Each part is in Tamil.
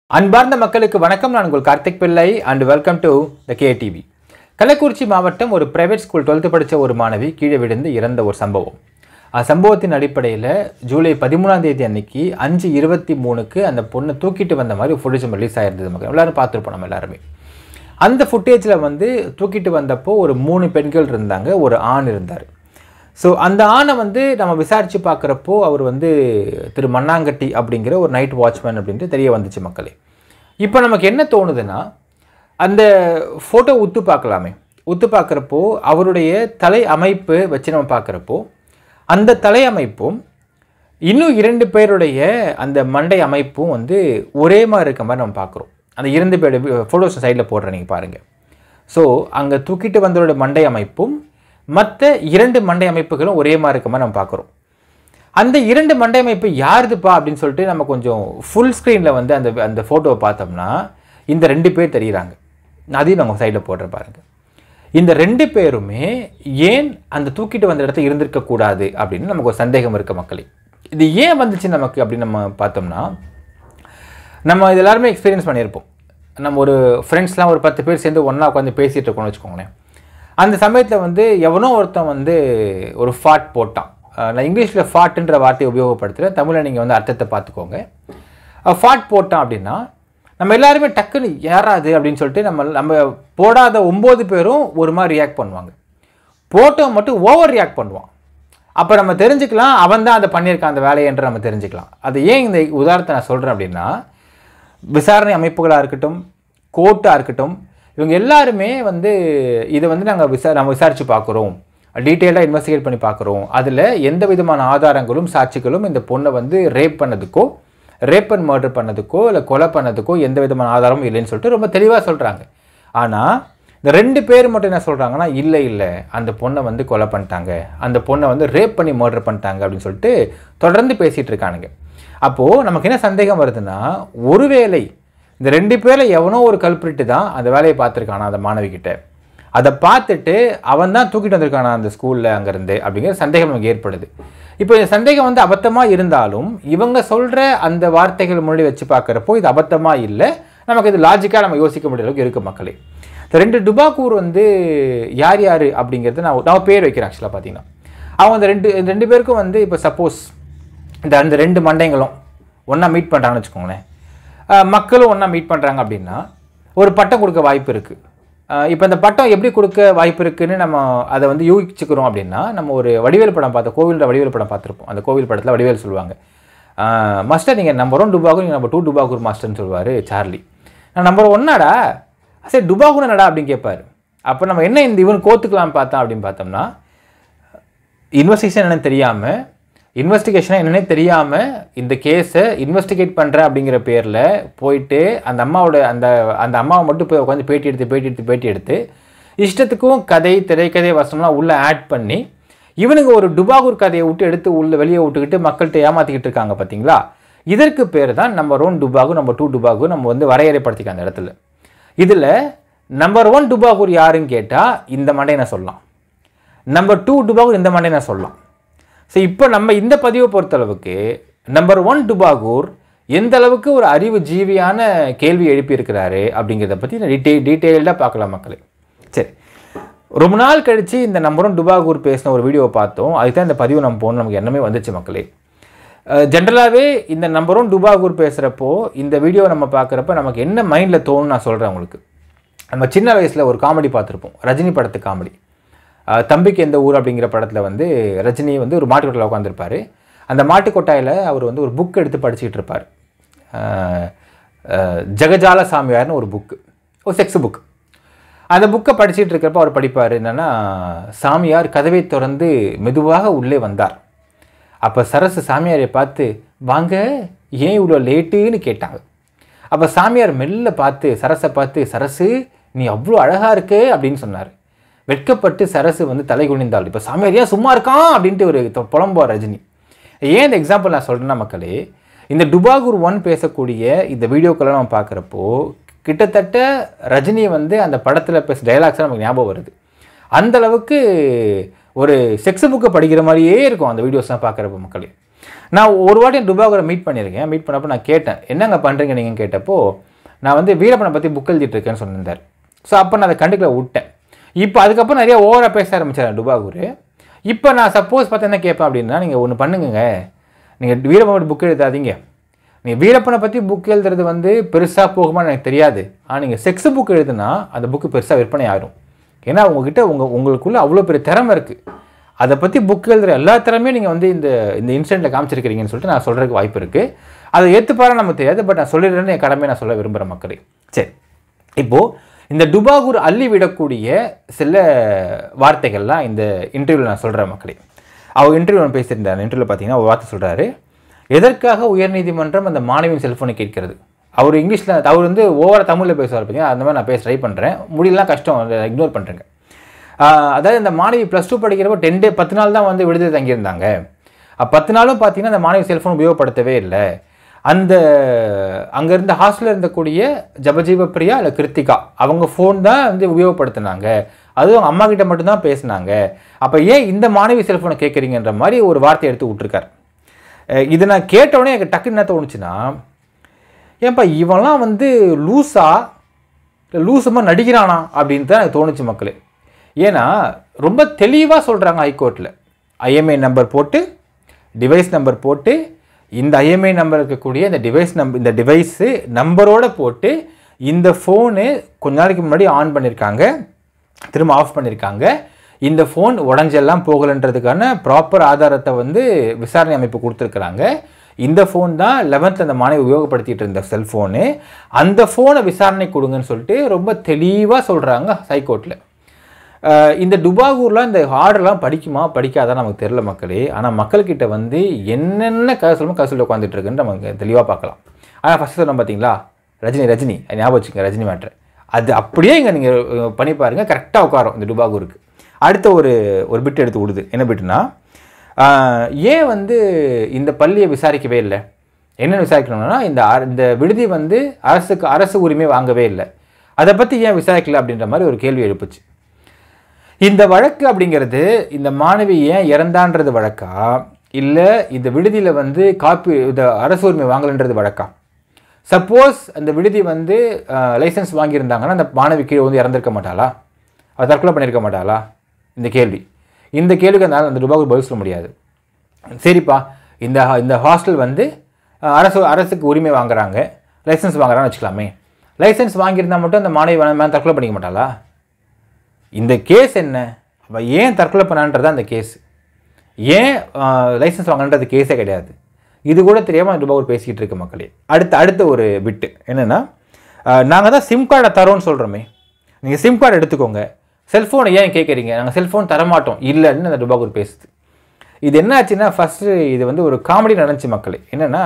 அன்பார்ந்த மக்களுக்கு வணக்கம் நான் உங்கள் Karthik Pillai and welcome to the KTV Kallakurichi மாவட்டம் ஒரு பிரைவேட் ஸ்கூல் டுவெல்த்து படித்த ஒரு மாணவி கீழே விழுந்து இறந்த ஒரு சம்பவம் அந்த சம்பவத்தின் அடிப்படையில் ஜூலை பதிமூணாம் தேதி அன்னைக்கு அஞ்சு இருபத்தி மூணுக்கு அந்த பொண்ணை தூக்கிட்டு வந்த மாதிரி ஃபுட்டேஜ் ரிலீஸ் ஆயிருந்தது மக்கள் எல்லாரும் பார்த்துருப்போம் நம்ம எல்லாருமே அந்த ஃபுட்டேஜில் வந்து தூக்கிட்டு வந்தப்போ ஒரு மூணு பெண்கள் இருந்தாங்க ஒரு ஆண் இருந்தார் ஸோ அந்த ஆணை வந்து நம்ம விசாரித்து பார்க்குறப்போ அவர் வந்து திரு மண்ணாங்கட்டி அப்படிங்கிற ஒரு நைட் வாட்ச்மேன் அப்படின்ட்டு தெரிய வந்துச்சு மக்களே இப்போ நமக்கு என்ன தோணுதுன்னா அந்த ஃபோட்டோ உத்து பார்க்கலாமே உத்து பார்க்குறப்போ அவருடைய தலை அமைப்பு வச்சு நம்ம பார்க்குறப்போ அந்த தலை அமைப்பும் இன்னும் இரண்டு பேருடைய அந்த மண்டை அமைப்பும் வந்து ஒரே மாதிரி இருக்க மாதிரி நம்ம பார்க்குறோம் அந்த இரண்டு பேருடைய ஃபோட்டோஸ் சைடில் போடுறேன் நீங்கள் பாருங்கள் ஸோ அங்கே தூக்கிட்டு வந்தவரோட மண்டை அமைப்பும் மற்ற இரண்டு மண்டை அமைப்புகளும் ஒரே மாதிரி இருக்க மாதிரி நம்ம பார்க்குறோம் அந்த இரண்டு மண்டை அமைப்பு யாருதுப்பா அப்படின்னு சொல்லிட்டு நம்ம கொஞ்சம் ஃபுல் ஸ்க்ரீனில் வந்து அந்த அந்த ஃபோட்டோவை பார்த்தோம்னா இந்த ரெண்டு பேர் தெரியுறாங்க அதையும் நாங்கள் சைடில் போடுற பாருங்க இந்த ரெண்டு பேருமே ஏன் அந்த தூக்கிட்டு வந்த இடத்துல இருந்திருக்க கூடாது அப்படின்னு நமக்கு ஒரு சந்தேகம் இருக்க மக்களே இது ஏன் வந்துச்சு நமக்கு அப்படின்னு நம்ம பார்த்தோம்னா நம்ம இது எல்லாருமே எக்ஸ்பீரியன்ஸ் பண்ணியிருப்போம் நம்ம ஒரு ஃப்ரெண்ட்ஸ்லாம் ஒரு பத்து பேர் சேர்ந்து ஒன்றா உட்காந்து பேசிகிட்டு இருக்கோம்னு வச்சுக்கோங்களேன் அந்த சமயத்தில் வந்து எவனோ ஒருத்தன் வந்து ஒரு ஃபாட் போட்டான் அஹ் நான் இங்கிலீஷில் ஃபாட்டுன்ற வார்த்தையை உபயோகப்படுத்துகிறேன் தமிழில் நீங்கள் வந்து அர்த்தத்தை பார்த்துக்கோங்க ஃபாட் போட்டான் அப்படின்னா நம்ம எல்லாருமே டக்குன்னு யாராது அப்படின்னு சொல்லிட்டு நம்ம நம்ம போடாத ஒம்பது பேரும் ஒரு மாதிரி ரியாக்ட் பண்ணுவாங்க போட்டவன் மட்டும் ஓவர் ரியாக்ட் பண்ணுவான் அப்போ நம்ம தெரிஞ்சுக்கலாம் அவன் தான் அதை பண்ணியிருக்கான் அந்த வேலையை என்று நம்ம தெரிஞ்சுக்கலாம் அது ஏன் இந்த உதாரணத்தை நான் சொல்கிறேன் அப்படின்னா விசாரணை அமைப்புகளாக இருக்கட்டும் கோர்ட்டாக இருக்கட்டும் இவங்க எல்லாருமே வந்து இதை வந்து நாங்கள் விசா நம்ம விசாரித்து பார்க்குறோம் டீட்டெயிலாக இன்வெஸ்டிகேட் பண்ணி பார்க்குறோம் அதில் எந்த விதமான ஆதாரங்களும் சாட்சிகளும் இந்த பொண்ணை வந்து ரேப் பண்ணதுக்கோ ரேப் அண்ட் மர்டர் பண்ணதுக்கோ இல்லை கொலை பண்ணதுக்கோ எந்த விதமான ஆதாரமும் இல்லைன்னு சொல்லிட்டு ரொம்ப தெளிவாக சொல்கிறாங்க ஆனால் இந்த ரெண்டு பேர் மட்டும் என்ன சொல்கிறாங்கன்னா இல்லை இல்லை அந்த பொண்ணை வந்து கொலை பண்ணிட்டாங்க அந்த பொண்ணை வந்து ரேப் பண்ணி மர்டர் பண்ணிட்டாங்க அப்படின்னு சொல்லிட்டு தொடர்ந்து பேசிகிட்டு இருக்கானுங்க அப்போது நமக்கு என்ன சந்தேகம் வருதுன்னா ஒருவேளை இந்த ரெண்டு பேரில் எவனோ ஒரு கல்பிரிட்டு தான் அந்த வேலையை பார்த்துருக்கானா அந்த மாணவிக்கிட்ட அதை பார்த்துட்டு அவன் தான் தூக்கிட்டு வந்திருக்கானா அந்த ஸ்கூலில் அங்கேருந்து அப்படிங்கிற சந்தேகம் நமக்கு ஏற்படுது இப்போ இந்த சந்தேகம் வந்து அபத்தமாக இருந்தாலும் இவங்க சொல்கிற அந்த வார்த்தைகள் முன்னாடி வச்சு பார்க்குறப்போ இது அபத்தமாக இல்லை நமக்கு இது லாஜிக்காக நம்ம யோசிக்க முடிய அளவுக்கு இருக்குது மக்களே இந்த ரெண்டு டுபாக்கூர் வந்து யார் யார் அப்படிங்கிறது நான் நான் பேர் வைக்கிறேன் ஆக்சுவலாக பார்த்தீங்கன்னா அவங்க அந்த ரெண்டு இந்த ரெண்டு பேருக்கும் வந்து இப்போ சப்போஸ் இந்த அந்த ரெண்டு மண்டைங்களும் ஒன்றா மீட் பண்ணுறாங்கன்னு வச்சுக்கோங்களேன் அஹ் மக்களும் ஒன்றா மீட் பண்ணுறாங்க அப்படின்னா ஒரு பட்டம் கொடுக்க வாய்ப்பு இருக்குது இப்போ இந்த பட்டம் எப்படி கொடுக்க வாய்ப்பு இருக்குன்னு நம்ம அதை வந்து யூகிச்சுக்கிறோம் அப்படின்னா நம்ம ஒரு வடிவேல் படம் பார்த்தோம் கோவிலில் வடிவேல் படம் பார்த்துருப்போம் அந்த கோவில் படத்தில் வடிவேல் சொல்லுவாங்க மாஸ்டர் நீங்கள் நம்பர் ஒன் டுபாகூர் நீங்கள் நம்பர் டூ டுபாகூர் மாஸ்டர்னு சொல்லுவார் சார்லி நான் நம்பர் ஒன்னாடா சரி டுபாகூர் என்னடா அப்படின்னு கேட்பாரு அப்போ நம்ம என்ன இந்த இவன் கோத்துக்கலாம் பார்த்தோம் அப்படின்னு பார்த்தோம்னா இன்வெஸ்டிகேஷன் என்னன்னு தெரியாமல் இன்வெஸ்டிகேஷன் என்னன்னே தெரியாமல் இந்த கேஸை இன்வெஸ்டிகேட் பண்ணுறேன் அப்படிங்கிற பேரில் போயிட்டு அந்த அம்மாவோட அந்த அந்த அம்மாவை மட்டும் போய் உட்காந்து பேட்டி எடுத்து பேட்டி எடுத்து பேட்டி எடுத்து இஷ்டத்துக்கும் கதை திரைக்கதை வசனம்லாம் உள்ளே ஆட் பண்ணி இவனுங்க ஒரு டுபாகூர் கதையை விட்டு எடுத்து உள்ள வெளியே விட்டுக்கிட்டு மக்கள்கிட்ட ஏமாற்றிக்கிட்டு இருக்காங்க பார்த்தீங்களா இதற்கு பேர் தான் நம்பர் ஒன் டுபாகு நம்பர் டூ டுபாகு நம்ம வந்து வரையறைப்படுத்திக்க அந்த இடத்துல இதில் நம்பர் ஒன் டுபாகூர் யாருன்னு கேட்டால் இந்த மண்டையை நான் சொல்லலாம் நம்பர் டூ டுபாகூர் இந்த மண்டையை நான் சொல்லலாம் ஸோ இப்போ நம்ம இந்த பதிவை பொறுத்தளவுக்கு நம்பர் ஒன் டுபாகூர் எந்த அளவுக்கு ஒரு அறிவு ஜீவியான கேள்வி எழுப்பியிருக்கிறாரு அப்படிங்கிறத பற்றி டீட்டெயில் டீட்டெயில்டாக பார்க்கலாம் மக்களே சரி ரொம்ப நாள் கழித்து இந்த நம்பர் ஒன் டுபாகூர் பேசின ஒரு வீடியோவை பார்த்தோம் அதுக்கு தான் இந்த பதிவு நம்ம போகணும் நமக்கு என்னமே வந்துச்சு மக்களே ஜென்ரலாகவே இந்த நம்பர் ஒன் டுபாகூர் பேசுகிறப்போ இந்த வீடியோவை நம்ம பார்க்குறப்ப நமக்கு என்ன மைண்டில் தோணும் நான் சொல்கிறேன் உங்களுக்கு நம்ம சின்ன வயசில் ஒரு காமெடி பார்த்துருப்போம் ரஜினி படத்து காமெடி அஹ் தம்பிக்கு எந்த ஊர் அப்படிங்கிற படத்தில் வந்து ரஜினி வந்து ஒரு மாட்டுக்கொட்டையில் உட்காந்துருப்பார் அந்த மாட்டுக்கொட்டாயில் அவர் வந்து ஒரு புக் எடுத்து படிச்சுக்கிட்டு இருப்பார் அஹ் அஹ் ஜெகஜால சாமியார்னு ஒரு புக்கு ஒரு செக்ஸ் புக் அந்த புக்கை படிச்சுட்டு இருக்கிறப்ப அவர் படிப்பார் என்னென்னா சாமியார் கதவை திறந்து மெதுவாக உள்ளே வந்தார் அப்போ சரசு சாமியாரை பார்த்து வாங்க ஏன் இவ்வளோ லேட்டுன்னு கேட்டாங்க அப்போ சாமியார் மெல்ல பார்த்து சரஸை பார்த்து சரசு நீ அவ்வளோ அழகாக இருக்கே அப்படின்னு சொன்னார் வெட்கப்பட்டு சரசு வந்து தலை குனிந்தாள் இப்போ சாமியார் ஏன் சும்மா இருக்கான் அப்படின்ட்டு ஒரு தொ- புலம்புவார் ரஜினி ஏன் இந்த எக்ஸாம்பிள் நான் சொல்கிறேன்னா மக்களே இந்த டுபாகூர் ஒன் பேசக்கூடிய இந்த வீடியோக்கெல்லாம் நம்ம பார்க்குறப்போ கிட்டத்தட்ட ரஜினியை வந்து அந்த படத்தில் பேச டைலாக்ஸ் நமக்கு ஞாபகம் வருது அந்த அளவுக்கு ஒரு செக்ஸ் புக்கை படிக்கிற மாதிரியே இருக்கும் அந்த வீடியோஸ்லாம் பார்க்குறப்ப மக்களே நான் ஒரு வாட்டி டுபாகூரை மீட் பண்ணியிருக்கேன் மீட் பண்ணப்போ நான் கேட்டேன் என்னங்க பண்ணுறீங்க நீங்கள் கேட்டப்போ நான் வந்து வீரப்பனை பற்றி புக் எழுதிட்டு இருக்கேன்னு சொல்லியிருந்தார் ஸோ அப்போ நான் அதை கண்டுக்கல விட்டேன் இப்போ அதுக்கப்புறம் நிறைய ஓவராக பேச ஆரம்பிச்சார் டுபாகூர் இப்போ நான் சப்போஸ் பார்த்து என்ன கேட்பேன் அப்படின்னா நீங்கள் ஒன்று பண்ணுங்க நீங்கள் வீரப்பன் புக் எழுதாதீங்க நீங்கள் வீரப்பனை பற்றி புக் எழுதுறது வந்து பெருசாக போகுமான்னு எனக்கு தெரியாது ஆனால் நீங்கள் செக்ஸ் புக் எழுதுனா அந்த புக்கு பெருசாக விற்பனை ஆகும் ஏன்னா உங்ககிட்ட உங்கள் உங்களுக்குள்ள அவ்வளோ பெரிய திறமை இருக்குது அதை பற்றி புக் எழுதுகிற எல்லா திறமையும் நீங்கள் வந்து இந்த இந்த இன்சிடெண்ட்டில் காமிச்சிருக்கிறீங்கன்னு சொல்லிட்டு நான் சொல்கிறதுக்கு வாய்ப்பு இருக்குது அதை ஏற்றுப்பாரு நமக்கு தெரியாது பட் நான் சொல்லிடுறேன்னு என் கடமையை நான் சொல்ல விரும்புகிறேன் மக்களே சரி இப்போது இந்த டுபாகூர் அள்ளி விடக்கூடிய சில வார்த்தைகள்லாம் இந்த இன்டர்வியூவில் நான் சொல்கிறேன் மக்களே அவர் இன்டர்வியூ ஒன்று பேசியிருந்தார் இன்டர்வியூவில் பார்த்தீங்கன்னா ஒரு வார்த்தை சொல்கிறாரு எதற்காக உயர்நீதிமன்றம் அந்த மாணவியின் செல்ஃபோனை கேட்கிறது அவர் இங்கிலீஷில் அவர் வந்து ஓவர தமிழில் பேசுவார் பார்த்தீங்கன்னா அந்த மாதிரி நான் பேச ட்ரை பண்ணுறேன் முடியலாம் கஷ்டம் இக்னோர் பண்ணுறேங்க அதாவது இந்த மாணவி ப்ளஸ் டூ படிக்கிறப்போ டென் டே பத்து நாள் தான் வந்து விடுதலை தங்கியிருந்தாங்க அப்ப பத்து நாளும் பார்த்தீங்கன்னா அந்த மாணவி செல்ஃபோன் உபயோகப்படுத்தவே இல்லை அந்த அங்கே இருந்த ஹாஸ்டலில் இருந்தக்கூடிய ஜபஜீவ பிரியா இல்லை கிருத்திகா அவங்க ஃபோன் தான் வந்து உபயோகப்படுத்தினாங்க அதுவும் அவங்க அம்மா கிட்ட மட்டும்தான் பேசினாங்க அப்போ ஏன் இந்த மாணவி செல்ஃபோனை கேட்குறீங்கன்ற மாதிரி ஒரு வார்த்தை எடுத்து விட்டுருக்கார் அஹ் இதை நான் கேட்டவுடனே எனக்கு டக்குன்னு என்ன தோணுச்சுன்னா ஏன்பா இவன்லாம் வந்து லூஸா இல்லை லூசுமா நடிக்கிறானா அப்படின்னு தான் எனக்கு தோணுச்சு மக்களே ஏன்னா ரொம்ப தெளிவாக சொல்கிறாங்க ஹைகோர்ட்டில் ஐஎம்ஐ நம்பர் போட்டு டிவைஸ் நம்பர் போட்டு இந்த ஐஎம்ஐ நம்பர் இருக்கக்கூடிய இந்த டிவைஸ் நம்பர் இந்த டிவைஸு நம்பரோட போட்டு இந்த ஃபோனு கொஞ்ச நாளைக்கு முன்னாடி ஆன் பண்ணியிருக்காங்க திரும்ப ஆஃப் பண்ணியிருக்காங்க இந்த ஃபோன் உடஞ்செல்லாம் போகலைன்றதுக்கான ப்ராப்பர் ஆதாரத்தை வந்து விசாரணை அமைப்பு கொடுத்துருக்குறாங்க இந்த ஃபோன் தான் லெவன்த் அந்த மாணவி உபயோகப்படுத்திட்டு இருந்த செல்ஃபோனு அந்த ஃபோனை விசாரணை கொடுங்கன்னு சொல்லிட்டு ரொம்ப தெளிவாக சொல்கிறாங்க ஹைகோர்ட்டில் அஹ் இந்த டுபாகூர்லாம் இந்த ஆர்டர்லாம் படிக்குமா படிக்காதான் நமக்கு தெரியல மக்களே ஆனால் மக்கள்கிட்ட வந்து என்னென்ன கதை சொல்லுமோ கதை சொல்லி உட்காந்துட்டு இருக்குன்னு நமக்கு தெளிவாக பார்க்கலாம் ஆனால் ஃபஸ்ட்டு சொன்னோம் பார்த்தீங்களா ரஜினி ரஜினி அது ஞாபகம் வச்சுங்க ரஜினி மேட்ரு அது அப்படியே இங்கே நீங்கள் பண்ணி பாருங்க கரெக்டாக உட்காரும் இந்த டுபாகூருக்கு அடுத்த ஒரு ஒரு பிட் எடுத்து விடுது என்ன பிட்டுனா ஆஹ் ஏன் வந்து இந்த பள்ளியை விசாரிக்கவே இல்லை என்ன விசாரிக்கணும்னா இந்த அர- இந்த விடுதி வந்து அரசுக்கு அரசு உரிமை வாங்கவே இல்லை அதை பற்றி ஏன் விசாரிக்கல அப்படின்ற மாதிரி ஒரு கேள்வி எழுப்புச்சு இந்த வழக்கு அப்படிங்கிறது இந்த மாணவி ஏன் இறந்தான்றது வழக்கா இல்லை இந்த விடுதியில் வந்து காப்பி இந்த அரசு உரிமை வாங்கலைன்றது வழக்கா சப்போஸ் அந்த விடுதி வந்து லைசன்ஸ் வாங்கியிருந்தாங்கன்னா அந்த மாணவி கீழே வந்து இறந்திருக்க மாட்டாளா அவள் தற்கொலை பண்ணியிருக்க மாட்டாளா இந்த கேள்வி இந்த கேள்விக்கு அந்த அந்த ரூபாய்க்கு பதில் சொல்ல முடியாது சரிப்பா இந்த இந்த ஹாஸ்டல் வந்து அஹ், அரசு அரசுக்கு உரிமை வாங்குறாங்க லைசன்ஸ் வாங்குறான்னு வச்சுக்கலாமே லைசன்ஸ் வாங்கியிருந்தா மட்டும் அந்த மாணவி வேணாம் தற்கொலை பண்ணிக்க மாட்டாளா இந்த கேஸ் என்ன அவள் ஏன் தற்கொலை பண்ணான்றது அந்த கேஸ் ஏன் லைசன்ஸ் வாங்கன்றது கேஸே கிடையாது இது கூட தெரியாமல் ரூபாய் பேசிக்கிட்டு இருக்க மக்களே அடுத்த அடுத்த ஒரு பிட்டு என்னென்னா நாங்கள் தான் சிம் கார்டை தரோன்னு சொல்கிறோமே நீங்கள் சிம் கார்டு எடுத்துக்கோங்க செல்ஃபோனை ஏன் கேட்குறீங்க நாங்கள் செல்ஃபோன் தரமாட்டோம் இல்லைன்னு அந்த ரூபாய் பேசுது இது என்ன ஆச்சுன்னா ஃபஸ்ட்டு இது வந்து ஒரு காமெடி நடந்துச்சு மக்களே என்னென்னா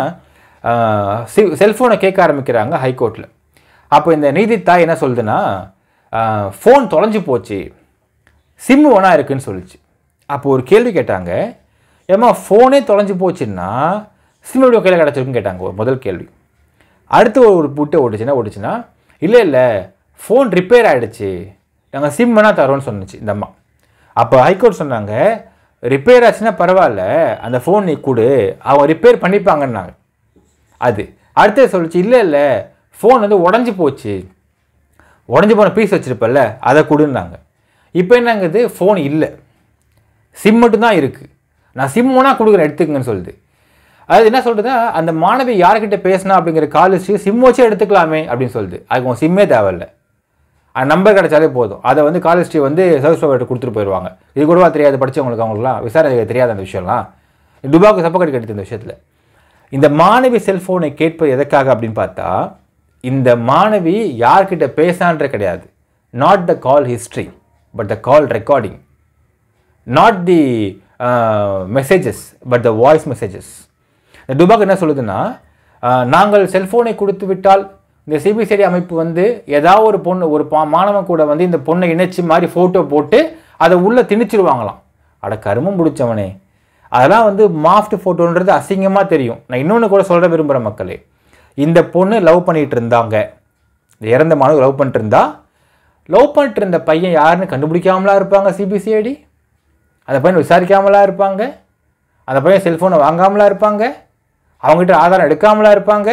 செல்ஃபோனை கேட்க ஆரம்பிக்கிறாங்க ஹைகோர்ட்டில் அப்போ இந்த நீதித்தாய் என்ன சொல்லுதுன்னா ஃபோன் தொலைஞ்சு போச்சு சிம்மு ஒன்றா இருக்குன்னு சொல்லுச்சு அப்போ ஒரு கேள்வி கேட்டாங்க ஏம்மா ஃபோனே தொலைஞ்சு போச்சுன்னா சிம் எப்படி கையில் கிடச்சிருக்குன்னு கேட்டாங்க ஒரு முதல் கேள்வி அடுத்து ஒரு புட்டை ஓட்டுச்சுன்னா ஓட்டுச்சுன்னா இல்லை இல்லை ஃபோன் ரிப்பேர் ஆகிடுச்சு நாங்கள் சிம் வேணால் தரோன்னு சொன்னுச்சு இந்த அம்மா அப்போ ஹைகோர்ட் சொன்னாங்க ரிப்பேர் ஆச்சுன்னா பரவாயில்ல அந்த ஃபோன் நீ கொடு அவங்க ரிப்பேர் பண்ணிப்பாங்கன்னாங்க அது அடுத்தது சொல்லுச்சு இல்லை இல்லை ஃபோன் வந்து உடஞ்சி போச்சு உடஞ்சி போன பீஸ் வச்சுருப்பல்ல அதை கொடுன்னாங்க இப்போ என்னங்குது ஃபோன் இல்லை சிம் மட்டும்தான் இருக்குது நான் சிம் வேணால் கொடுக்குறேன் எடுத்துக்கங்கன்னு சொல்லுது அது என்ன சொல்கிறதுனா அந்த மாணவி யார்கிட்ட பேசினா அப்படிங்கிற கால் ஹிஸ்ட்ரி சிம் வச்சே எடுத்துக்கலாமே அப்படின்னு சொல்லுது அதுக்கு உன் சிம்மே தேவையில்லை அந்த நம்பர் கிடைச்சாலே போதும் அதை வந்து கால் ஹிஸ்ட்ரி வந்து சர்வீஸ் ப்ரொவைடர் கொடுத்துட்டு போயிடுவாங்க இது கூடவா தெரியாது படிச்சவங்களுக்கு அவங்களுக்குலாம் விசாரணை தெரியாத அந்த விஷயம்லாம் டுபாக்கு சப்பக்கடி கடித்த இந்த விஷயத்தில் இந்த மாணவி செல்ஃபோனை கேட்பது எதற்காக அப்படின்னு பார்த்தா இந்த மாணவி யார்கிட்ட பேசான்ற கிடையாது not the call history but the call recording not the messages but the voice messages இந்த டுபாக் என்ன சொல்லுதுன்னா அஹ், நாங்கள் செல்ஃபோனை கொடுத்து விட்டால் இந்த சிபிசிஐடி அமைப்பு வந்து ஏதாவது ஒரு பொண்ணு ஒரு பா மாணவன் கூட வந்து இந்த பொண்ணை இணைச்சி மாதிரி ஃபோட்டோ போட்டு அதை உள்ளே திணிச்சிருவாங்களாம் அட கருமம் பிடிச்சவனே அதெல்லாம் வந்து மாஃப்ட் ஃபோட்டோன்றது அசிங்கமாக தெரியும் நான் இன்னொன்று கூட சொல்ல விரும்புகிற மக்களே இந்த பொண்ணு லவ் பண்ணிட்டு இருந்தாங்க இந்த இறந்த மாணவர் லவ் பண்ணிட்டு இருந்தா லவ் பண்ணிட்டு இருந்த பையன் யாருன்னு கண்டுபிடிக்காமலா இருப்பாங்க சிபிசிஐடி அந்த பையன் விசாரிக்காமலா இருப்பாங்க அந்த பையன் செல்ஃபோனை வாங்காமலா இருப்பாங்க அவங்ககிட்ட ஆதாரம் எடுக்காமலா இருப்பாங்க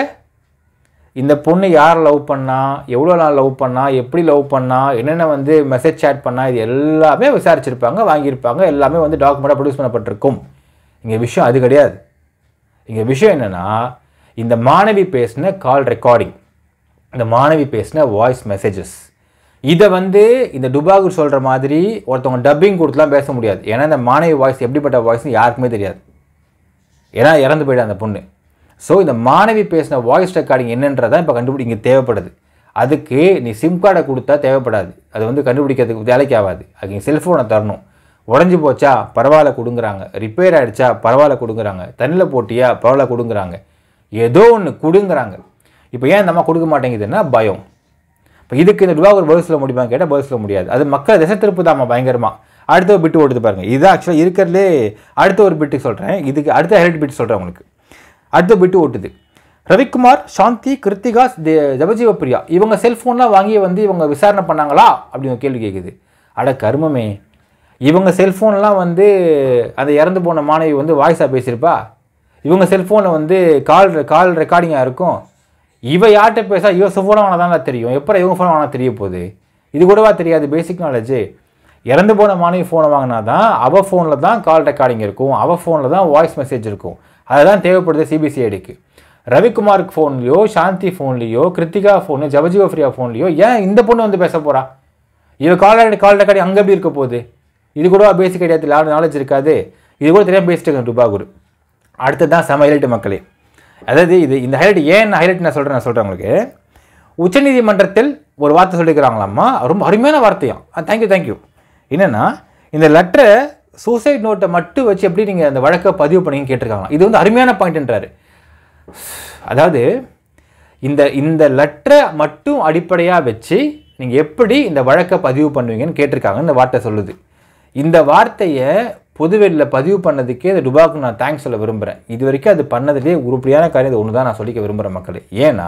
இந்த பொண்ணு யார் லவ் பண்ணா எவ்வளோ நாள் லவ் பண்ணா எப்படி லவ் பண்ணா என்னென்ன வந்து மெசேஜ் சேட் பண்ணா இது எல்லாமே விசாரிச்சிருப்பாங்க வாங்கியிருப்பாங்க எல்லாமே வந்து டாக்குமெண்ட்டாக ப்ரொடியூஸ் பண்ணப்பட்டிருக்கும் இங்கே விஷயம் அது கிடையாது இங்கே விஷயம் என்னென்னா இந்த மாணவி பேசின கால் ரெக்கார்டிங் இந்த மாணவி பேசின வாய்ஸ் மெசேஜஸ் இதை வந்து இந்த டுபாகூர் சொல்கிற மாதிரி ஒருத்தவங்க டப்பிங் கொடுத்துலாம் பேச முடியாது ஏன்னா இந்த மாணவி வாய்ஸ் எப்படிப்பட்ட வாய்ஸ்னு யாருக்குமே தெரியாது ஏன்னா இறந்து போயிடும் அந்த பொண்ணு ஸோ இந்த மாணவி பேசின வாய்ஸ் ரெக்கார்டிங் என்னன்றதான் இப்போ கண்டுபிடி இங்கே தேவைப்படுது அதுக்கு நீ சிம் கார்டை கொடுத்தா தேவைப்படாது அது வந்து கண்டுபிடிக்கிறதுக்கு வேலைக்கு ஆகாது அதுக்கு நீ செல்ஃபோனை தரணும் உடஞ்சி போச்சா பரவாயில்ல கொடுங்குறாங்க ரிப்பேர் ஆகிடுச்சா பரவாயில்ல கொடுங்குறாங்க தண்ணியில் போட்டியா பரவாயில்ல கொடுங்குறாங்க ஏதோ ஒன்று கொடுங்குறாங்க இப்போ ஏன் இந்த அம்மா கொடுக்க மாட்டேங்குதுன்னா பயம் இப்போ இதுக்கு இந்த ரூபா ஒரு பதில் சொல்ல முடியுமா கேட்டால் பதில் சொல்ல முடியாது அது மக்கள் திசை திருப்பு தாம்மா பயங்கரமாக அடுத்த ஒரு பிட்டு ஓடுது பாருங்க இது ஆக்சுவலாக இருக்கிறதுலே அடுத்த ஒரு பிட்டு சொல்கிறேன் இதுக்கு அடுத்த ஹெல்ட் பிட் சொல்கிறேன் உங்களுக்கு அடுத்த பிட்டு ஓட்டுது ரவிக்குமார் சாந்தி கிருத்திகா தே- ஜபஜீவ பிரியா இவங்க செல்ஃபோன்லாம் வாங்கி வந்து இவங்க விசாரணை பண்ணாங்களா அப்படின்னு ஒரு கேள்வி கேட்குது அட கர்மமே இவங்க செல்ஃபோன்லாம் வந்து அந்த இறந்து போன மாணவி வந்து வாய்ஸாக பேசியிருப்பா இவங்க செல்ஃபோனில் வந்து கால் கால் ரெக்கார்டிங்காக இருக்கும் இவ யார்கிட்ட பேசா இவ ஃபோனை வாங்கினா தான் தெரியும் எப்போ இவங்க ஃபோன் வாங்கினா தெரிய போகுது இது கூடவா தெரியாது பேசிக் நாலேஜ் இறந்து போன மாணவி ஃபோனை வாங்கினா தான் அவள் ஃபோனில் தான் கால் ரெக்கார்டிங் இருக்கும் அவள் ஃபோனில் தான் வாய்ஸ் மெசேஜ் இருக்கும் அதுதான் தேவைப்படுது சிபிசிஐடிக்கு ரவிக்குமாருக்கு ஃபோன்லையோ சாந்தி ஃபோன்லேயோ கிருத்திகா ஃபோனு ஜபஜீவ ஃப்ரியா ஃபோன்லையோ ஏன் இந்த பொண்ணு வந்து பேச போறா இவ கால் கால் ரெக்கார்டிங் அங்கே எப்படி இருக்க போகுது இது கூட பேசிக் ஐடியா நாலேஜ் இருக்காது இது கூட தெரியாமல் பேசிட்டு இருக்காங்க டுபாகூர் அடுத்தது தான் செம ஹைலைட் மக்களே அதாவது இது இந்த ஹைலைட் ஏன் ஹைலைட் நான் சொல்கிறேன் நான் சொல்கிறேன் உங்களுக்கு உச்சநீதிமன்றத்தில் ஒரு வார்த்தை சொல்லிக்கிறாங்களாம்மா ரொம்ப அருமையான வார்த்தையாம் தேங்க்யூ தேங்க்யூ என்னென்னா இந்த லெட்டரை சூசைட் நோட்டை மட்டும் வச்சு எப்படி நீங்கள் அந்த வழக்கை பதிவு பண்ணீங்கன்னு கேட்டிருக்காங்களாம் இது வந்து அருமையான பாயிண்ட்ன்றாரு அதாவது இந்த இந்த லெட்டரை மட்டும் அடிப்படையாக வச்சு நீங்கள் எப்படி இந்த வழக்கை பதிவு பண்ணுவீங்கன்னு கேட்டிருக்காங்கன்னு இந்த வார்த்தை சொல்லுது இந்த வார்த்தையை பொதுவெளியில் பதிவு பண்ணதுக்கே இந்த டுபாக்கு நான் தேங்க்ஸ் சொல்ல விரும்புகிறேன் இது வரைக்கும் அது பண்ணதுலேயே உருப்படியான காரியம் இது ஒன்று தான் நான் சொல்லிக்க விரும்புகிறேன் மக்களே ஏன்னா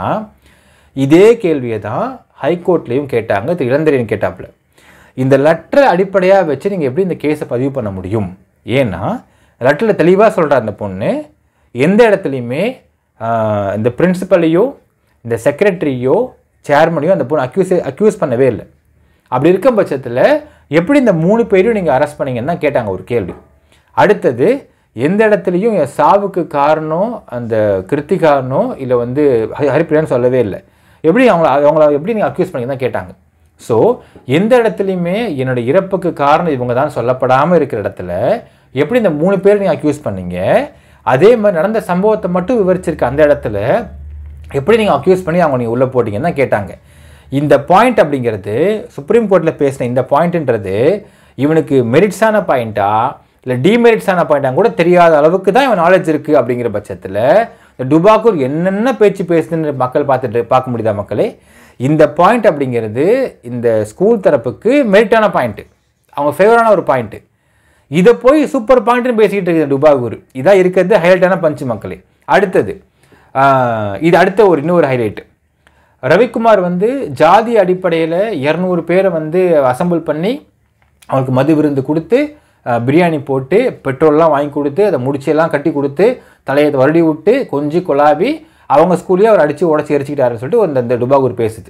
இதே கேள்வியை தான் ஹைகோர்ட்லேயும் கேட்டாங்க திரு இளந்திரையன் கேட்டாப்புல இந்த லெட்டரை அடிப்படையாக வச்சு நீங்கள் எப்படி இந்த கேஸை பதிவு பண்ண முடியும் ஏன்னா லெட்டரில் தெளிவாக சொல்கிற அந்த பொண்ணு எந்த இடத்துலையுமே ஆஹ், இந்த பிரின்சிபலையோ இந்த செக்ரட்டரியோ சேர்மனையோ அந்த பொண்ணு அக்யூஸ் அக்யூஸ் பண்ணவே இல்லை அப்படி இருக்கும் பட்சத்தில் எப்படி இந்த மூணு பேரையும் நீங்கள் அரெஸ்ட் பண்ணீங்கன்னு தான் கேட்டாங்க ஒரு கேள்வி அடுத்தது எந்த இடத்துலையும் என் சாவுக்கு காரணம் அந்த கிருத்திகானோ இல்லை வந்து ஹரி- ஹரிப்பிரியான்னு சொல்லவே இல்லை எப்படி அவங்கள அவங்கள எப்படி நீங்கள் அக்யூஸ் பண்ணி தான் கேட்டாங்க ஸோ எந்த இடத்துலையுமே என்னோட இறப்புக்கு காரணம் இவங்க தான் சொல்லப்படாமல் இருக்கிற இடத்துல எப்படி இந்த மூணு பேர் நீங்கள் அக்யூஸ் பண்ணீங்க அதே மாதிரி நடந்த சம்பவத்தை மட்டும் விவரிச்சிருக்க அந்த இடத்துல எப்படி நீங்கள் அக்யூஸ் பண்ணி அவங்க நீங்கள் உள்ளே போட்டீங்கன்னு தான் கேட்டாங்க இந்த பாயிண்ட் அப்படிங்கிறது சுப்ரீம் கோர்ட்டில் பேசின இந்த பாயிண்ட்ன்றது இவனுக்கு மெரிட்ஸான பாயிண்ட்டா இல்லை டிமெரிட்ஸான பாயிண்டா கூட தெரியாத அளவுக்கு தான் இவன் நாலேஜ் இருக்குது அப்படிங்கிற பட்சத்தில் இந்த டுபாக்கூர் என்னென்ன பேச்சு பேசுதுன்னு மக்கள் பார்த்துட்டு பார்க்க முடியுதா மக்களே இந்த பாயிண்ட் அப்படிங்கிறது இந்த ஸ்கூல் தரப்புக்கு மெரிட்டான பாயிண்ட்டு அவங்க ஃபேவரான ஒரு பாயிண்ட்டு இதை போய் சூப்பர் பாயிண்ட்னு பேசிக்கிட்டு இருக்குது டுபாகூர் இதான் இருக்கிறது ஹைலைட்டான பஞ்சு மக்களே அடுத்தது ஆஹ், இது அடுத்த ஒரு இன்னொரு ஹைலைட் ரவிக்குமார் வந்து ஜாதி அடிப்படையில் இரநூறு பேரை வந்து அசெம்பிள் பண்ணி அவனுக்கு மது விருந்து கொடுத்து அஹ், பிரியாணி போட்டு பெட்ரோல்லாம் வாங்கி கொடுத்து அதை முடிச்செல்லாம் கட்டி கொடுத்து தலையை வருடி விட்டு கொஞ்சி கொலாவி அவங்க ஸ்கூல்லேயே அவர் அடித்து உடச்சி எரிச்சிக்கிட்டாருன்னு சொல்லிட்டு அந்த இந்த டுபாகூர் பேசுது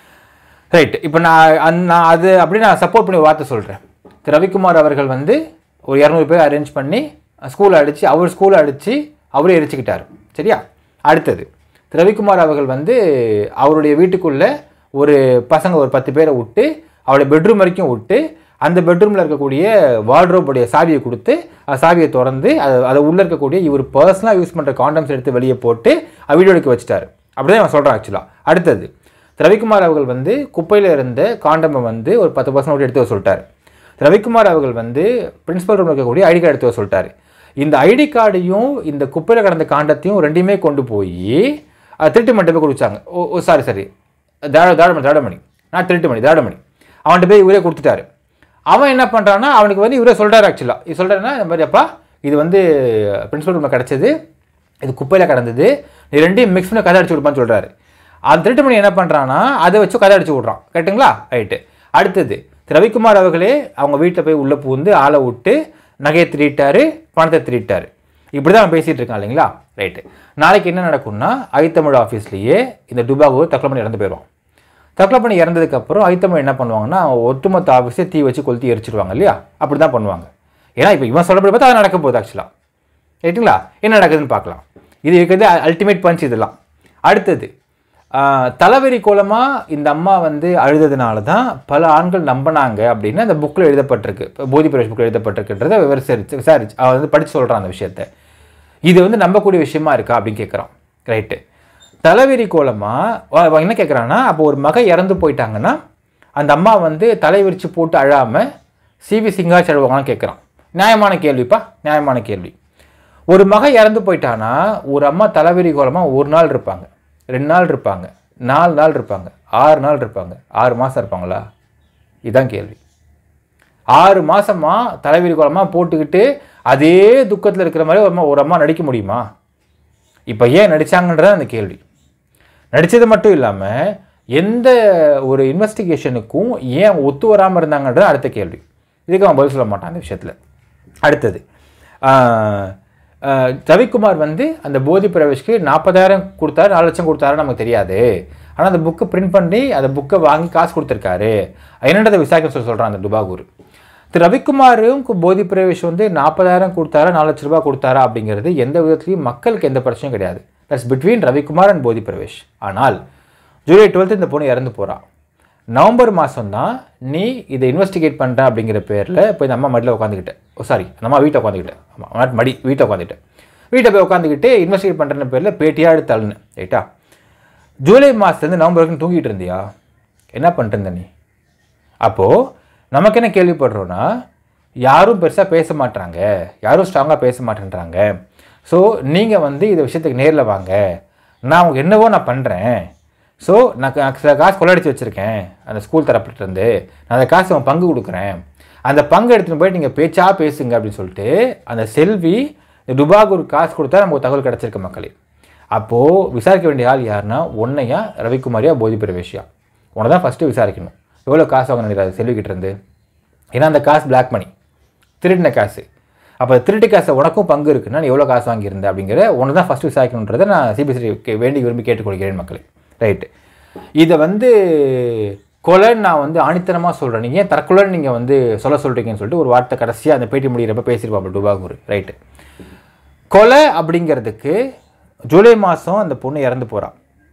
ரைட் இப்போ நான் அந் நான் அது அப்படி நான் சப்போர்ட் பண்ணி ஒரு வார்த்தை சொல்கிறேன் திரு ரவிக்குமார் அவர்கள் வந்து ஒரு இரநூறு பேர் அரேஞ்ச் பண்ணி ஸ்கூலில் அடித்து அவர் ஸ்கூலில் அடித்து அவரே எரிச்சுக்கிட்டார் சரியா அடுத்தது திரு ரவிக்குமார் அவர்கள் வந்து அவருடைய வீட்டுக்குள்ளே ஒரு பசங்க ஒரு பத்து பேரை விட்டு அவருடைய பெட்ரூம் வரைக்கும் விட்டு அந்த பெட்ரூமில் இருக்கக்கூடிய வார்ட்ரோபுடைய சாவியை கொடுத்து அந்த சாவியை திறந்து அதை அதை உள்ளே இருக்கக்கூடிய இவர் பர்சனலாக யூஸ் பண்ணுற காண்டம்ஸ் எடுத்து வெளியே போட்டு வீடியோ எடுக்க வச்சுட்டாரு அப்படிதான் நான் சொல்கிறேன் ஆக்சுவலாக அடுத்தது ரவிக்குமார் அவர்கள் வந்து குப்பையில் இருந்த காண்டமை வந்து ஒரு பத்து பர்சன்ட் எடுத்து வர சொல்லிட்டாரு ரவிக்குமார் அவர்கள் வந்து பிரின்சிபல் ரூமில் இருக்கக்கூடிய ஐடி கார்டு எடுத்து வர சொல்லிட்டாரு இந்த ஐடி கார்டையும் இந்த குப்பையில் கடந்த காண்டத்தையும் ரெண்டையுமே கொண்டு போய் அஹ், திருட்டு மண்டபம் கொடுத்தாங்க ஓ ஓ சாரி சாரி தாட தாடமணி தாடமணி நான் திருட்டு மணி தாடமணி அவன்கிட்ட போய் இவரே கொடுத்துட்டாரு அவன் என்ன பண்ணுறான்னா அவனுக்கு வந்து இவரே சொல்கிறாரு ஆக்சுவலாக இது சொல்கிறாருன்னா இந்த மாதிரி அப்பா இது வந்து பிரின்சிபல் ரூமில் கிடச்சது இது குப்பையில் கிடந்தது நீ ரெண்டையும் மிக்ஸ் பண்ணி கதை அடிச்சு விடுப்பான்னு சொல்கிறாரு அந்த திருட்டு மணி என்ன பண்ணுறான்னா அதை வச்சு கதை அடிச்சு விட்றான் கரெக்ட்டுங்களா ரைட்டு அடுத்தது திரு ரவிக்குமார் அவர்களே அவங்க வீட்டில் போய் உள்ளே பூந்து ஆளை விட்டு நகையை திருட்டாரு பணத்தை திருட்டாரு இப்படி தான் அவன் பேசிகிட்டு இருக்கான் இல்லைங்களா ரைட்டு நாளைக்கு என்ன நடக்கும்னா ஐத்தமிழ் ஆஃபீஸ்லேயே இந்த டுபாகோ தற்கொலை பண்ணி இறந்து போயிடுவான் தற்கொலை பண்ணி இறந்ததுக்கப்புறம் ஐத்தமிழ் என்ன பண்ணுவாங்கன்னா ஒட்டுமொத்த ஆஃபீஸே தீ வச்சு கொளுத்தி எரிச்சிடுவாங்க இல்லையா அப்படி தான் பண்ணுவாங்க ஏன்னா இப்போ இவன் சொல்லப்படி பார்த்தா அது நடக்க போகுது ஆக்சுவலாக ரைட்டுங்களா என்ன நடக்குதுன்னு பார்க்கலாம் இது இருக்கிறது அல்டிமேட் பஞ்ச் இதெல்லாம் அடுத்தது ஆஹ், தலைவெறி கோலமாக இந்த அம்மா வந்து அழுததுனால தான் பல ஆண்கள் நம்பினாங்க அப்படின்னு அந்த புக்கில் எழுதப்பட்டிருக்கு இப்போ போதி பிரவேஷ் புக்கில் எழுதப்பட்டிருக்குன்றத விவரிச்சு விசாரிச்சு அவன் வந்து படித்து சொல்கிறான் அந்த விஷயத்த இது வந்து நம்பக்கூடிய விஷயமா இருக்கா அப்படின்னு கேட்குறான் ரைட்டு தலைவெறி கோலமாக என்ன கேட்குறான்னா அப்போ ஒரு மக இறந்து போயிட்டாங்கன்னா அந்த அம்மா வந்து தலை விரிச்சு போட்டு அழாமல் சிவி சிங்காச்சு அழுவாங்கன்னு கேட்குறான் நியாயமான கேள்விப்பா நியாயமான கேள்வி ஒரு மக இறந்து போயிட்டானா ஒரு அம்மா தலைவெறி கோலமாக ஒரு நாள் இருப்பாங்க ரெண்டு நாள் இருப்பாங்க நாலு நாள் இருப்பாங்க ஆறு நாள் இருப்பாங்க ஆறு மாதம் இருப்பாங்களா இதுதான் கேள்வி ஆறு மாசமா தலைவெறி கோலமாக போட்டுக்கிட்டு அதே துக்கத்தில் இருக்கிற மாதிரி ஒரு அம்மா ஒரு அம்மா நடிக்க முடியுமா இப்போ ஏன் நடிச்சாங்கன்றது அந்த கேள்வி நடித்தது மட்டும் இல்லாமல் எந்த ஒரு இன்வெஸ்டிகேஷனுக்கும் ஏன் ஒத்து வராமல் இருந்தாங்கன்றது அடுத்த கேள்வி இதுக்கு அவன் பதில் சொல்ல மாட்டான் அந்த விஷயத்தில் அடுத்தது ஆஹ், ஆஹ், ரவிக்குமார் வந்து அந்த போதி பிரவேஷ்க்கு நாற்பதாயிரம் கொடுத்தாரு நாலு லட்சம் கொடுத்தாரு நமக்கு தெரியாது ஆனால் அந்த புக்கை பிரிண்ட் பண்ணி அந்த புக்கை வாங்கி காசு கொடுத்துருக்காரு என்னன்றதை விசாரிக்க சொல்லி சொல்கிறான் அந்த டுபாகூர் திரு ரவிக்குமாரும் கு- போதி பிரவேஷ் வந்து நாற்பதாயிரம் கொடுத்தாரா நாலு லட்ச ரூபாய் கொடுத்தாரா அப்படிங்கிறது எந்த விதத்துலையும் மக்களுக்கு எந்த பிரச்சனையும் கிடையாது தட்ஸ் பிட்வீன் ரவிக்குமார் அண்ட் போதி பிரவேஷ் ஆனால் ஜூலை டுவெல்த் இந்த பொண்ணு இறந்து போறா நவம்பர் மாதம் தான் நீ இதை இன்வெஸ்டிகேட் பண்ணுற அப்படிங்கிற பேரில் இப்போ இந்த அம்மா மடியில் உட்காந்துக்கிட்டேன் ஓ சாரி அந்த அம்மா வீட்டை உட்காந்துக்கிட்டேன் ஆமாம் நாட் மடி வீட்டை உட்காந்துக்கிட்டேன் வீட்டை போய் உட்காந்துக்கிட்டு இன்வெஸ்டிகேட் பண்ணுற பேரில் பேட்டியாக எடுத்து தள்ளுனேன் ரைட்டா ஜூலை மாதத்துலேருந்து நவம்பர் வரைக்கும் தூங்கிட்டு இருந்தியா என்ன பண்ணிட்டு இருந்த நீ அப்போது நமக்கு என்ன கேள்விப்படுறோன்னா யாரும் பெருசாக பேச மாட்றாங்க யாரும் ஸ்ட்ராங்காக பேச மாட்டேன்றாங்க ஸோ நீங்கள் வந்து இந்த விஷயத்துக்கு நேரில் வாங்க நான் உங்களுக்கு என்னவோ நான் பண்ணுறேன் ஸோ நான் க- சில காசு கொள்ளடிச்சு வச்சுருக்கேன் அந்த ஸ்கூல் தரப்புலேருந்து நான் அந்த காசு அவன் பங்கு கொடுக்குறேன் அந்த பங்கு எடுத்துகிட்டு போய் நீங்கள் பேச்சா பேசுங்க அப்படின்னு சொல்லிட்டு அந்த செல்வி டுபாகூர் காசு கொடுத்தா நமக்கு தகவல் கிடச்சிருக்கு மக்களே அப்போது விசாரிக்க வேண்டிய ஆள் யாருன்னா உன்னையா ரவிக்குமாரியா போதி பிரவேஷியா உன்னை தான் ஃபஸ்ட்டு விசாரிக்கணும் எவ்வளோ காசு வாங்க நினைக்கிறாரு செல்விக்கிட்ட இருந்து ஏன்னா அந்த காசு பிளாக் மணி திருடின காசு அப்போ திருட்டு காசை உனக்கும் பங்கு இருக்குன்னா நீ எவ்வளோ காசு வாங்கியிருந்த அப்படிங்கிற உன்னை தான் ஃபஸ்ட்டு விசாரிக்கணுன்றதை நான் சிபிஎஸ்சி வேண்டி விரும்பி கேட்டுக்கொள்கிறேன் மக்களே ரைட்டு இதை வந்து கொலைன்னு நான் வந்து ஆணித்தனமாக சொல்கிறேன் நீங்கள் ஏன் தற்கொலைன்னு நீங்கள் வந்து சொல்ல சொல்கிறீங்கன்னு சொல்லிட்டு ஒரு வார்த்தை கடைசியாக அந்த பேட்டி முடிகிறப்ப பேசியிருப்பாங்க டுபாகூர் ரைட்டு கொலை அப்படிங்கிறதுக்கு ஜூலை மாதம் அந்த பொண்ணு இறந்து போகிறான்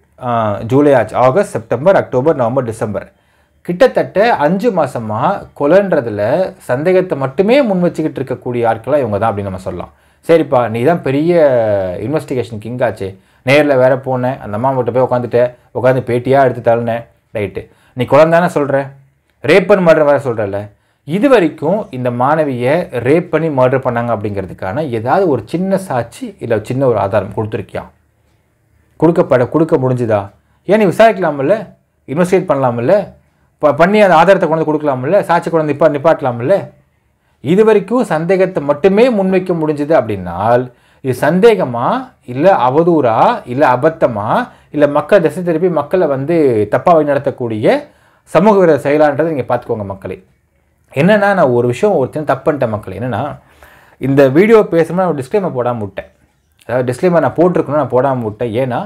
ஜூலை ஆச்சு August September October November December கிட்டத்தட்ட அஞ்சு மாசமாக கொலைன்றதுல சந்தேகத்தை மட்டுமே முன் வச்சுக்கிட்டு இருக்கக்கூடிய ஆட்களாக இவங்க தான் அப்படின்னு நம்ம சொல்லலாம் சரிப்பா நீ தான் பெரிய இன்வெஸ்டிகேஷன் கிங்காச்சே நேரில் வேற போனேன் அந்த அம்மா கிட்ட போய் உட்காந்துட்டேன் உட்காந்து பேட்டியாக எடுத்து தள்ளினேன் ரைட்டு நீ குழந்தானே சொல்கிற ரேப் பண்ணி மர்டர் வேற சொல்கிறல்ல இது வரைக்கும் இந்த மாணவியை ரேப் பண்ணி மர்டர் பண்ணாங்க அப்படிங்கிறதுக்கான ஏதாவது ஒரு சின்ன சாட்சி இல்லை சின்ன ஒரு ஆதாரம் கொடுத்துருக்கியா கொடுக்கப்பட கொடுக்க முடிஞ்சுதா ஏன் நீ விசாரிக்கலாமில்ல இன்வெஸ்டிகேட் பண்ணலாமில்ல ப பண்ணி அந்த ஆதாரத்தை கொண்டு வந்து கொடுக்கலாமில்ல சாட்சி கொண்டு வந்து நிப்பா நிப்பாட்டலாமில்ல இது வரைக்கும் சந்தேகத்தை மட்டுமே முன்வைக்க முடிஞ்சுது அப்படின்னால் இது சந்தேகமா இல்லை அவதூறா இல்லை அபத்தமா இல்லை மக்கள் திசை திருப்பி மக்களை வந்து தப்பாக வழிநடத்தக்கூடிய சமூக விரோத செயலான்றதை நீங்கள் பார்த்துக்கோங்க மக்களே என்னன்னா நான் ஒரு விஷயம் ஒருத்தன் தப்பு பண்ணிட்டேன் மக்கள் என்னன்னா இந்த வீடியோ பேசும்போது நான் டிஸ்க்ளைமர் போடாமல் விட்டேன் அதாவது டிஸ்க்ளைமர் நான் போட்டிருக்கணும் நான் போடாமல் விட்டேன் ஏன்னா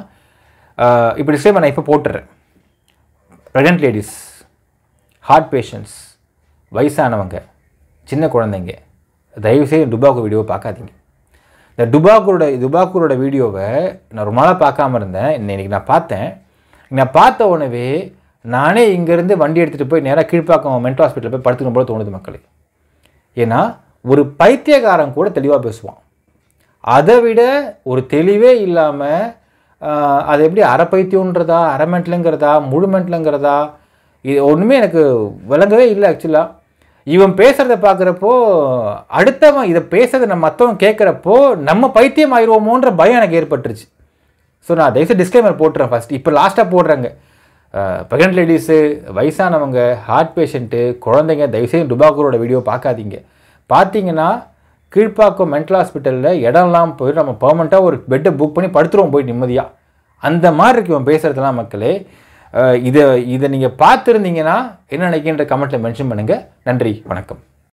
ஆஹ் இப்போ டிஸ்க்ளைமர் நான் இப்போ போட்டுறேன் ப்ரெக்னென்ட் லேடிஸ் ஹார்ட் பேஷண்ட்ஸ் வயசானவங்க சின்ன குழந்தைங்க தயவுசெய்து டுபாக்கூர் வீடியோவை பார்க்காதீங்க இந்த டுபாக்கூரோட டுபாக்கூரோட வீடியோவை நான் ரொம்ப நாளாக பார்க்காம இருந்தேன் இன்னைக்கு நான் பார்த்தேன் நான் பார்த்த உடனே நானே இங்கேருந்து வண்டி எடுத்துகிட்டு போய் நேராக கீழ்ப்பாக்கம் மென்டல் ஹாஸ்பிட்டலில் போய் படுத்துக்கணும் போல தோணுது மக்களே ஏன்னா ஒரு பைத்தியக்காரன் கூட தெளிவாக பேசுவான் அதை விட ஒரு தெளிவே இல்லாமல் அது எப்படி அரை பைத்தியம்ன்றதா அரை மென்டலுங்கிறதா முழு மென்டலுங்கிறதா இது ஒன்றுமே எனக்கு விளங்கவே இல்லை ஆக்சுவலாக இவன் பேசுகிறத பார்க்குறப்போ அடுத்தவன் இதை பேசுறதை நம்ம மற்றவன் கேட்குறப்போ நம்ம பைத்தியம் ஆயிடுவோமோன்ற பயம் எனக்கு ஏற்பட்டுருச்சு ஸோ நான் தயவுசெய்து டிஸ்க்ளைமர் போட்டுறேன் ஃபஸ்ட் இப்போ லாஸ்ட்டாக போடுறேங்க ப்ரெக்னென்ட் லேடிஸு வயசானவங்க ஹார்ட் பேஷண்ட்டு குழந்தைங்க தயவுசெய்து டுபாக்கூரோட வீடியோ பார்க்காதீங்க பார்த்தீங்கன்னா கீழ்ப்பாக்கம் மென்டல் ஹாஸ்பிட்டலில் இடம்லாம் போய் நம்ம பெர்மனெண்ட்டாக ஒரு பெட்டை புக் பண்ணி படுத்துருவோம் போய் நிம்மதியாக அந்த மாதிரி இருக்கு இவன் பேசுகிறதுலாம் மக்களே அஹ் இதை இதை நீங்கள் பார்த்துருந்தீங்கன்னா என்ன நினைக்கின்ற கமெண்ட்டில் மென்ஷன் பண்ணுங்கள் நன்றி வணக்கம்